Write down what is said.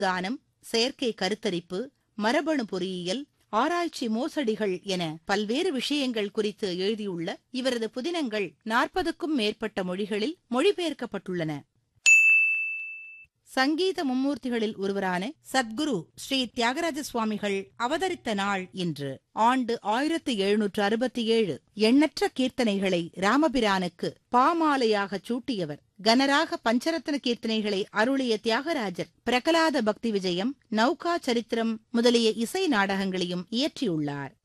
தானம் செயற்கை கருத்தரிப்பு மரபணு பொறியியல் ஆராய்ச்சி மோசடிகள் என பல்வேறு விஷயங்கள் குறித்து எழுதியுள்ள இவரது புதினங்கள் நாற்பதுக்கும் மேற்பட்ட மொழிகளில் மொழிபெயர்க்கப்பட்டுள்ளன சங்கீத மும்மூர்த்திகளில் ஒருவரான சத்குரு ஸ்ரீ தியாகராஜ சுவாமிகள் அவதரித்த நாள் இன்று ஆண்டு ஆயிரத்து எழுநூற்று அறுபத்தி ஏழு எண்ணற்ற கீர்த்தனைகளை ராமபிரானுக்கு பாமாலையாக சூட்டியவர் கனராக பஞ்சரத்ன கீர்த்தனைகளை அருளிய தியாகராஜர் பிரகலாத பக்தி விஜயம் நௌகா சரித்திரம் முதலிய இசை நாடகங்களையும் இயற்றியுள்ளார்